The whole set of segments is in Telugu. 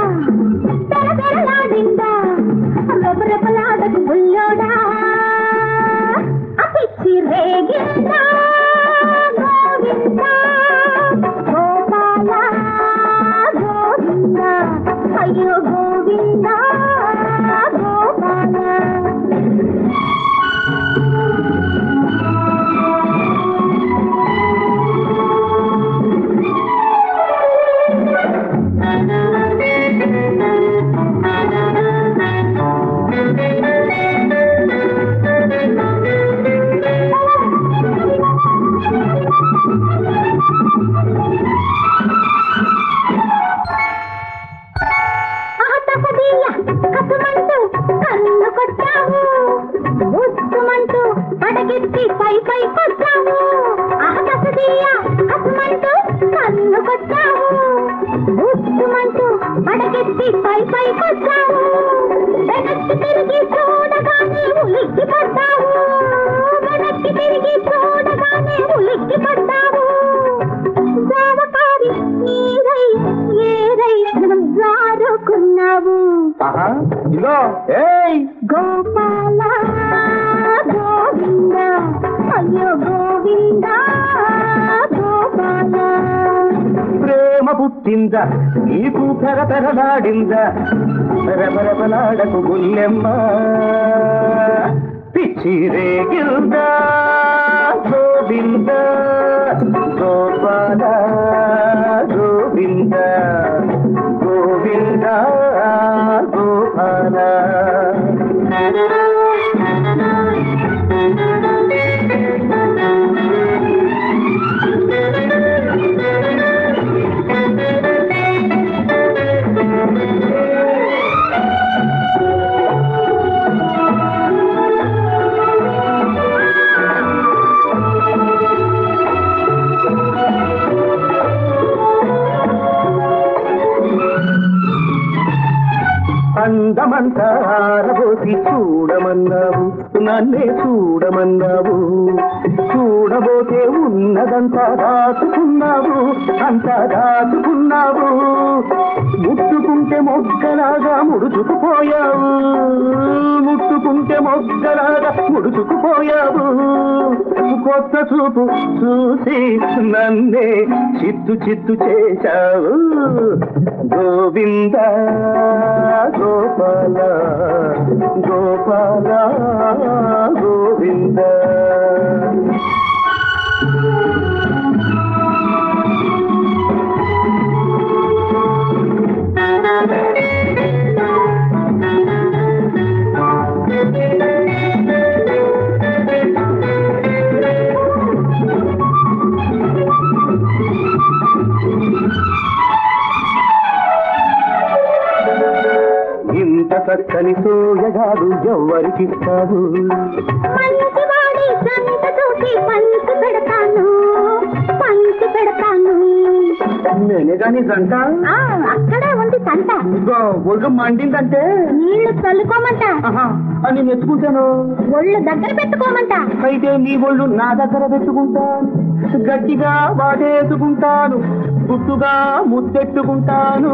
తెర తెరలాడిందా రెపరెపలాడకు బుల్లోడా అపిచ్చి రేగిందా గోవిందా గోపాల గోవిందా అయ్యో గోవిందా గోపాల ఆహతపదీయ కసుమంటూ కన్ను కొట్టావు ఉత్తుమంటూ పడగెత్తి పై పై కొట్టావు ఆహతపదీయ కసుమంటూ కన్ను కొట్టావు ఉత్తుమంటూ పడగెత్తి పై పై కొట్టావు వెనక్కి తిరిగి చూడగానే ఉలిక్కి పడ్డావు వెనక్కి తిరిగి చూడగానే ఉలిక్కి పడ్డావు జారకారి నీరై ఏరై జారుకున్నావు ఆహా ఇదిగో ఏయ్ గోపాల గోవింద అయ్యో గోవింద గోపాల ప్రేమ పుట్టిందా నీకు పెర పెరలాడిందా రెపరెపలాడకు గుల్లెమ్మ పిచ్చి రేగిల్దా గోవింద గోపాల గోవింద గోవింద గోపాల అందమంతా ఆరబోసి చూడమన్నావు నన్నే చూడమన్నావు చూడబోతే ఉన్నదంతా దాచుకున్నావు అంతా దాచుకున్నావు ముట్టుకుంటే మొగ్గలాగా ముడుచుకుపోయావు ముట్టుకుంటే మొగ్గలాగా ముడుచుకుపోయావు కొత్త చూపు చూసి నన్నే చిత్తు చిత్తు చేశావు గోవింద గోపాల గోపాల గోవింద ఇంత చక్కని సోయగాడు ఎవ్వరికిస్తాడు మంచివాడి సంత తోటి పంచి పెడతాను పంచి పెడతాను నేనే కానీ జంట ఆ, అక్కడే ఉంది సంత ఇదిగో ఒళ్ళు మండిందంటే నీళ్లు చల్లుకోమంట ఆహా, అని మెచ్చుకుంటాను ఒళ్ళు దగ్గర పెట్టుకోమంట అయితే నీ ఒళ్ళు నా దగ్గర పెట్టుకుంటాను గట్టిగా వాటేసుకుంటాను గుట్టుగా ముద్దెట్టుకుంటాను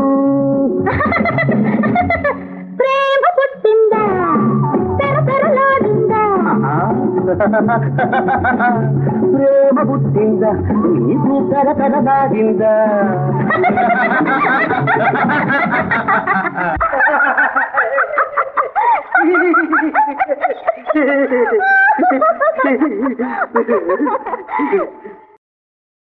ప్రేమ పుట్టిందా తెర తెరలాడిందా ప్రేమ పుట్టిందా నీకు కర కర దాగిందా